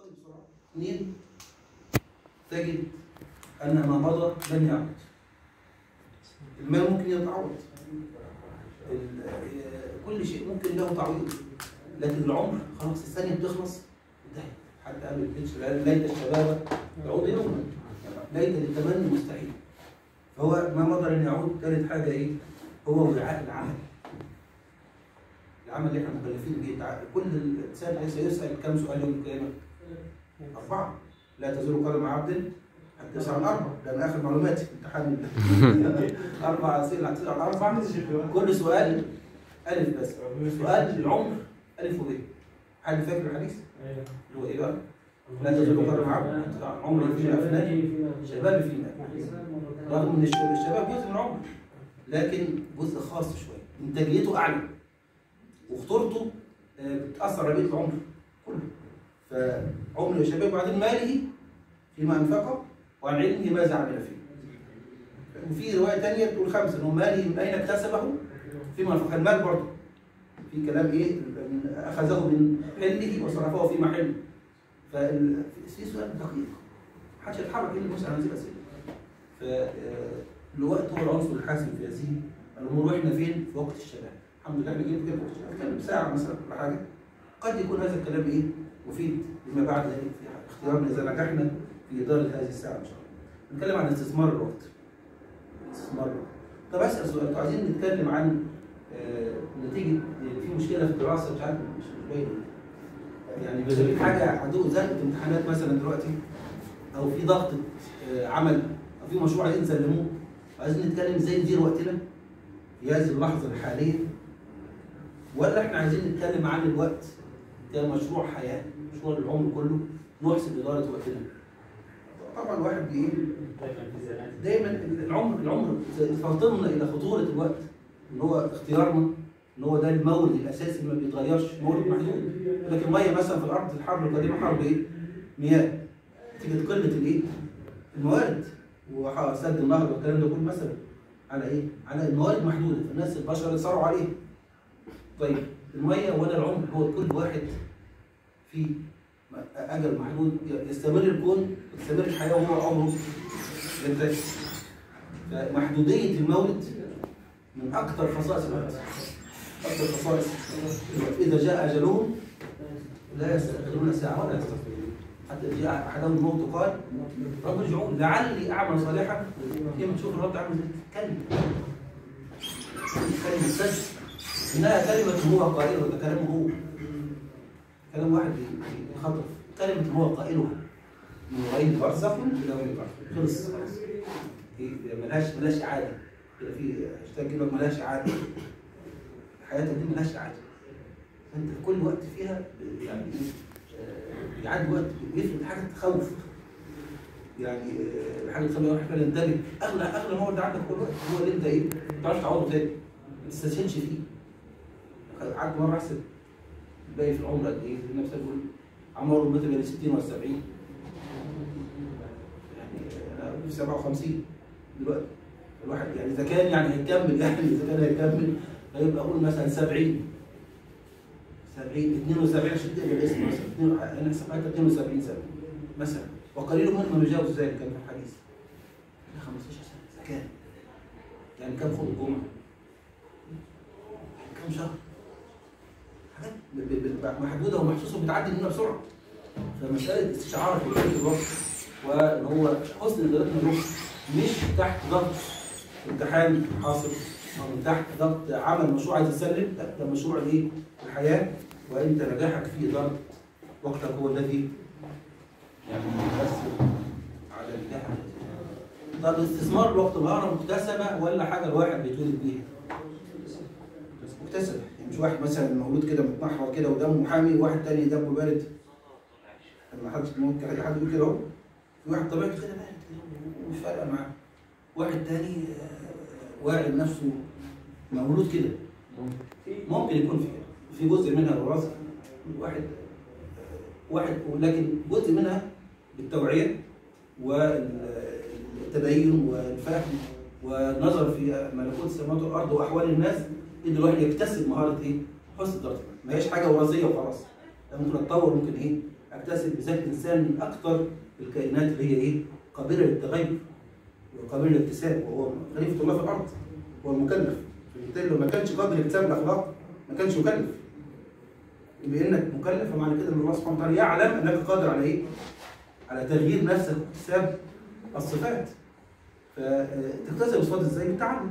اقتصادي بسرعه اثنين تجد ان ما مضى لن يعود المال ممكن يتعوض ال- كل شيء ممكن له تعويض لكن العمر خلاص الثانيه بتخلص انتهت حتى قبل البيتش ليت الشباب يعود يوما ليت للتمني مستحيل فهو ما مضى لن يعود ثالث حاجه ايه؟ هو وعاء العمل العمل اللي احنا مكلفين به تع- كل انسان سيسال كم سؤال يوم القيامه؟ اربعه لا تزول قدم عبد حتى يسال عن اربع لان اخر معلوماتي امتحان اربع اسئله هتسال عن اربع كل سؤال الف بس سؤال العمر الف وب حد فاكر الحديث؟ اللي هو ايه بقى؟ لا تزول قدم عبد حتى عمر في افنان شباب فينا رغم ان الش- الشباب جزء من العمر لكن جزء خاص شويه انتاجيته اعلى وخطورته آه، بتاثر على بقيه العمر كله فعمر الشباب وبعدين ماله فيما انفقه وعن علمه ماذا عمل فيه وفي روايه ثانيه بتقول خمسه انه ماله من اين اكتسبه فيما انفقه المال برضه في كلام ايه من اخذه من حله وصرفه في محله فال- في سؤال دقيق محدش يتحرك الا يسال عن هذه الاسئله فالوقت هو العنصر الحاسم في هذه الامور واحنا فين؟ في وقت الشباب الحمد لله احنا جايين كده في وقت الشباب نتكلم ساعه مثلا ولا حاجه قد يكون هذا الكلام ايه؟ مفيد فيما بعد ذلك في اختيارنا اذا نجحنا في اداره هذه الساعه ان شاء الله. نتكلم عن استثمار الوقت. استثمار الوقت. طب اسال سؤال انتوا عايزين نتكلم عن آه، نتيجه في مشكله في الدراسه مش عارف مش مش باين يعني في حاجه عندكم زنقه امتحانات مثلا دلوقتي او في ضغط آه، عمل او في مشروع عايزين تسلموه عايزين نتكلم ازاي ندير وقتنا في هذه اللحظه الحاليه ولا احنا عايزين نتكلم عن الوقت كمشروع حياه مشروع العمر كله نحسن اداره وقتنا طبعا الواحد بايه دايما العمر العمر فاطمنا الى خطوره الوقت ان هو اختيارنا ان هو ده المورد الاساسي اللي ما بيتغيرش مورد محدود لكن ميه مثلا في الارض الحرب القديمه حرب ايه؟ مياه نتيجه قله الايه؟ الموارد وسد النهر والكلام ده كله مثلا على ايه؟ على الموارد محدوده فالناس البشر يصارعوا عليها. طيب الميه ولا العمر هو كل واحد في اجل محدود يستمر الكون تستمر الحياه وهو عمره ينتهي. فمحدوديه المولد من اكثر خصائص الوقت. اكثر خصائص الوقت. اذا جاء اجلهم لا يستأخرون ساعه ولا يستغفرون. حتى إذا جاء احدهم الموت قال رب ارجعون لعلي اعمل صالحا كيف تشوف الرب عامل ازاي؟ كلمه كلمه سجد انها كلمه هو قائلها ده كلامه هو كلام واحد بيخطف كلمه هو قائلها من غير برزخ الى غير برزخ خلص خلاص إيه، ملهاش ملهاش اعاده كده في هاشتاج كلمه ملهاش اعاده حياتك دي ملهاش اعاده انت كل وقت فيها يعني آه، بيعدي وقت بيفرق حاجه تخوف يعني آه، حاجه تخلي الواحد فعلا ينتبه اغلى اغلى مواد عندك هو الوقت هو اللي انت ايه ما تعرفش تعوضه تاني ما تستسهلش فيه قعدت مره احسب باقي في العمر قد ايه في نفسك تقول عمره مثلا بين 60 ولا 70 يعني انا في 57 دلوقتي الواحد يعني اذا كان يعني هيكمل يعني اذا كان هيكمل هيبقى اقول مثلا 70 70 72 عشان تقبل الاسم مثلا اتنين- انا حسبتها 72 سنه مثلا وقليل منهم من يجاوز ذلك كان في الحديث 15 سنه اذا كان يعني كم خطبه جمعه كم شهر حاجات ب- ب- ب- محدوده ومحسوسه بتعدي منها بسرعه فمساله استشعار في كل الوقت وان هو حسن اداره الوقت مش تحت ضغط امتحان حاصل او من تحت ضغط عمل مشروع عايز يسلم لا ده مشروع الايه؟ الحياه وانت نجاحك في اداره وقتك هو الذي يعني يؤثر على نجاحك طب استثمار الوقت مهاره مكتسبه ولا حاجه الواحد بيتولد بيها؟ مكتسبه يعني مش واحد مثلا مولود كده متنحر كده ودمه حامي وواحد تاني دمه بارد لما حد ممكن حد يقول كده اهو في واحد طبيعته كده بارد كده ومش فارقه معاه واحد تاني آه، واعي لنفسه مولود كده ممكن يكون في كده في جزء منها وراثه واحد واحد ولكن جزء منها بالتوعيه والتدين والفهم والنظر في ملكوت السماوات والارض واحوال الناس ان الواحد يكتسب مهاره ايه؟ حسن الدراسه ما هيش حاجه وراثيه وخلاص ده ممكن اتطور ممكن ايه؟ اكتسب اذا الانسان من اكثر الكائنات اللي هي ايه؟ قابله للتغير وقابله للاكتساب وهو خليفه الله في الارض هو المكلف فبالتالي لو ما كانش قادر يكتسب الاخلاق ما كانش مكلف يبقى انك مكلف فمعنى كده ان الله سبحانه وتعالى يعلم انك قادر على ايه؟ على تغيير نفسك واكتساب الصفات فتكتسب الصفات ازاي؟ بالتعلم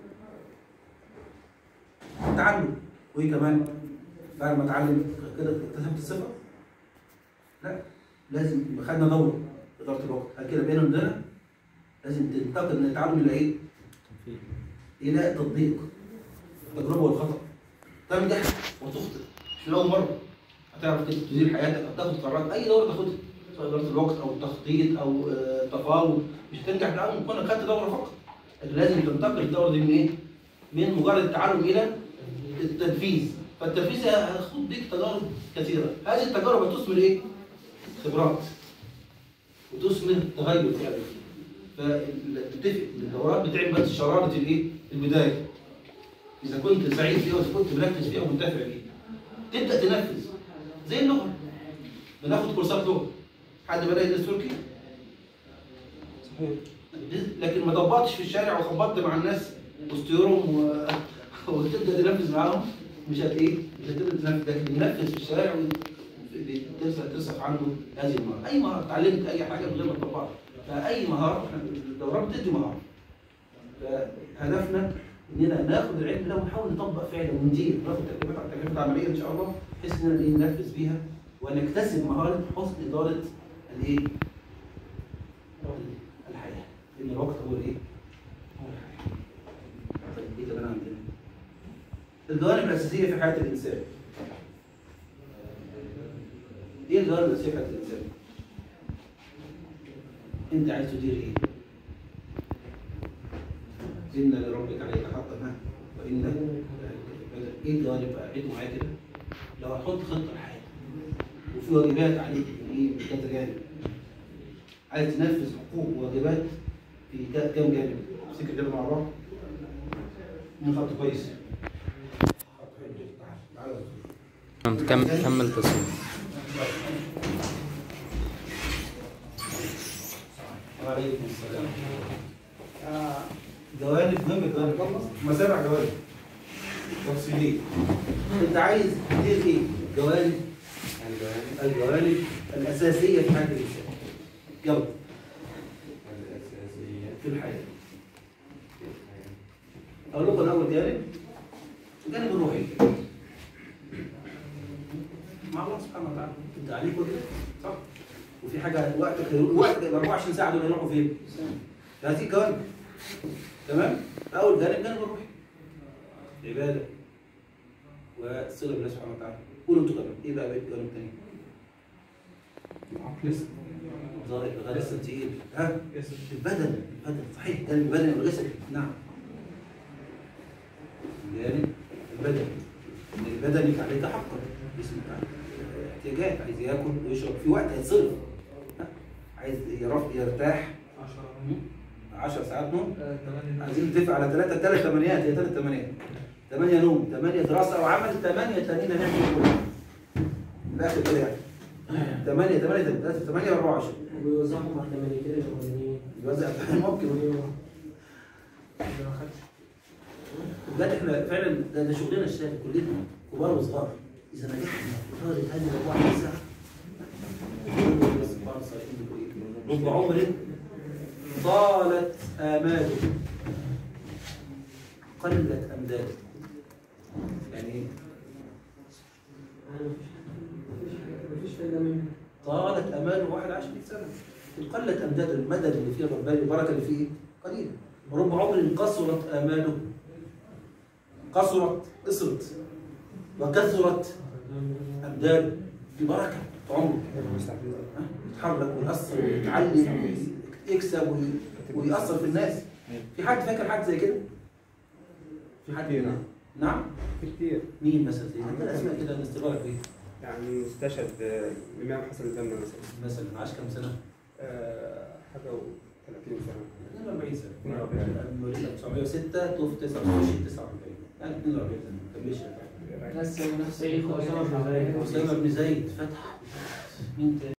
التعلم وايه كمان؟ بعد ما اتعلم كده اكتسبت الصفه؟ لا لازم يبقى خدنا دوره اداره الوقت هل كده بينا عندنا؟ لازم تنتقل من التعلم الى ايه؟ الى التطبيق التجربه والخطا تنجح وتخطئ مش من اول مره هتعرف كده تدير حياتك او تاخد قرارات اي دوره تاخدها سواء اداره الوقت او التخطيط او آه، التفاوض مش هتنجح من اول كونك خدت دوره فقط لكن لازم تنتقل الدوره دي من ايه؟ من مجرد التعلم الى التنفيذ فالتنفيذ هيخوض بيك تجارب كثيره هذه التجارب هتثمر ايه؟ خبرات وتثمر تغير فعلا فتتفق الدورات بتعمل بس شراره الايه؟ البدايه اذا كنت سعيد فيها واذا كنت مركز فيها ومنتفع بيها تبدا تنفذ زي اللغه بناخد كورسات لغه حد بدا يدرس تركي صحيح لكن ما طبقتش في الشارع وخبطت مع الناس وسطيورهم و... وتبدا تنفذ معاهم مش هت ايه؟ مش هتبدا تنفذ لكن تنفذ في الشارع وتصرف تصرف عنه هذه المهاره، اي مهاره اتعلمت اي حاجه من غير ما تطبقها، فاي مهاره احنا الدورات بتدي مهاره. فهدفنا اننا ناخد العلم ده ونحاول نطبق فعلا وندير ناخد تجربه تجربه عمليه ان شاء الله بحيث اننا ايه ننفذ بيها ونكتسب مهاره حسن اداره الايه؟ الحياه. لان الوقت هو الايه؟ هو الحياه. طيب ايه كمان عندنا؟ الجوانب الاساسيه في حياه الانسان. ايه الجوانب الاساسيه في حياه الانسان؟ انت عايز تدير ايه؟ إن لربك عليك حقا وإن إيه الجوانب بقى؟ عيدوا معايا كده لو هتحط خطة لحياتك وفي واجبات عليك من إيه؟ من كذا جانب عايز تنفذ حقوق وواجبات في كا- كام جانب؟ افتكر كده مع بعض مين خط كويس؟ خط حلو تعال تعال يا دكتور. انت كم كمل تصوير وعليكم السلام. آه، جوانب مهمة جوانب ما سبع جوانب تفصيلية أنت عايز تدير إيه؟ جوانب الجوانب الأساسية في حياة الإنسان يلا في الحياة أقول لكم الأول جانب الجانب الروحي مع الله سبحانه وتعالى أنت عليك كل ده صح؟ وفي حاجة وقتك وقتك ال 24 ساعة دول يروحوا فين؟ هذه الجوانب تمام؟ أول جانب جانب الروحي عبادة والصلة بالله سبحانه وتعالى قولوا انتوا كمان ايه بقى بقية الجوانب التانية؟ ظاهر غرس تقيل ها؟ البدن البدن صحيح جانب البدن والجسد نعم جانب البدن البدن لك عليك حقا جسمك عليك احتياجات عايز ياكل ويشرب في وقت هيتصرف ها؟ عايز يرف يرتاح 10 ساعات نوم عايزين نتفق على ثلاثة ثلاث ثمانيات هي ثلاث ثمانيات ثمانية نوم ثمانية دراسة وعمل ثمانية تانيين هنعمل كله من الآخر كده يعني ثمانية ثمانية ثلاثة ثمانية أربعة عشر وبيوزعهم على الثمانيتين الاولانيين يوزع ممكن بجد احنا فعلا ده, ده شغلنا الشاغل كلنا كبار وصغار اذا نجحنا في شهر هذه ال 24 ساعه رب عمر طالت اماله قلت امداده يعني ايه؟ مفيش فايده منه طالت اماله واحد عاش 100 سنه قلت امداد المدد اللي فيه الرباني البركه اللي فيه قليل ورب عمر قصرت اماله قصرت قصرت وكثرت امداده في بركه في عمره ها؟ يتحرك ويأثر ويتعلم ويكسب وي- ويأثر في الناس في حد فاكر حد زي كده؟ في حد كتير. نعم في كتير مين مثلا زي كده الاسماء كده نستغرق بيه يعني استشهد آه، الإمام حسن البنا مثلا مثلا عاش كام سنه؟ آه، حاجة و 30 سنة 42 سنه 42. مواليد 1906 توفي 29 49 يعني 42 سنه ما كملش بس نفس ايه اسامه بن زيد اسامه بن زيد فتح مين تاني؟